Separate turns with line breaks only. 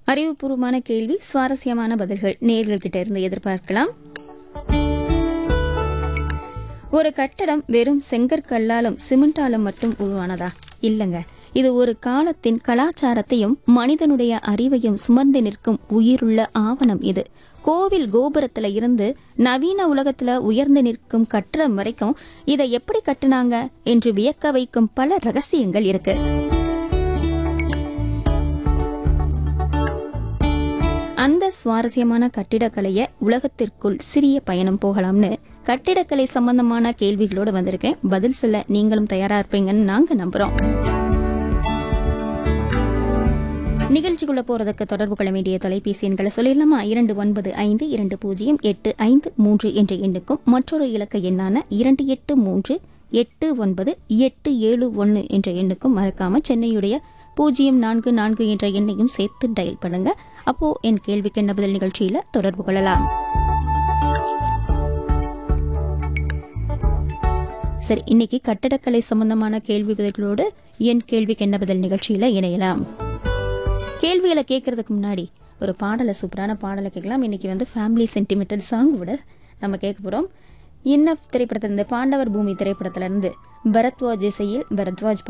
அறிவுபூர்வமான கேள்வி சுவாரஸ்யமான பதில்கள் நேர்கள் கிட்ட இருந்து எதிர்பார்க்கலாம் ஒரு கட்டடம் வெறும் செங்கற்கல்லாலும் சிமெண்டாலும் மட்டும் உருவானதா இல்லங்க இது ஒரு காலத்தின் கலாச்சாரத்தையும் மனிதனுடைய அறிவையும் சுமந்து நிற்கும் உயிருள்ள ஆவணம் இது கோவில் கோபுரத்துல இருந்து நவீன உலகத்துல உயர்ந்து நிற்கும் கட்டடம் வரைக்கும் இதை எப்படி கட்டுனாங்க என்று வியக்க வைக்கும் பல ரகசியங்கள் இருக்கு அந்த சுவாரஸ்யமான கட்டிடக்கலைய உலகத்திற்குள் சிறிய பயணம் போகலாம்னு கட்டிடக்கலை சம்பந்தமான கேள்விகளோட வந்திருக்கேன் பதில் சொல்ல நீங்களும் தயாரா இருப்பீங்கன்னு நாங்க நம்புறோம் நிகழ்ச்சிக்குள்ள போறதுக்கு தொடர்பு கொள்ள வேண்டிய தொலைபேசி எண்களை சொல்லிடலாமா இரண்டு ஒன்பது ஐந்து இரண்டு பூஜ்ஜியம் எட்டு ஐந்து மூன்று என்ற எண்ணுக்கும் மற்றொரு இலக்க எண்ணான இரண்டு எட்டு மூன்று எட்டு ஒன்பது எட்டு ஏழு ஒன்று என்ற எண்ணுக்கும் மறக்காம சென்னையுடைய பூஜ்ஜியம் நான்கு நான்கு என்ற எண்ணையும் சேர்த்து டயல் பண்ணுங்க அப்போ என் கேள்விக்கு என்ன பதில் நிகழ்ச்சியில தொடர்பு கொள்ளலாம் சரி இன்னைக்கு கட்டடக்கலை சம்பந்தமான கேள்வி பதில்களோடு என் கேள்விக்கு என்ன பதில் நிகழ்ச்சியில இணையலாம் கேள்விகளை கேட்கறதுக்கு முன்னாடி ஒரு பாடலை சூப்பரான பாடலை கேட்கலாம் இன்னைக்கு வந்து ஃபேமிலி சென்டிமெண்டல் சாங் விட நம்ம கேட்க போறோம் என்ன திரைப்படத்திலிருந்து பாண்டவர் பூமி திரைப்படத்திலிருந்து பரத்வாஜ் இசையில் பரத்வாஜ்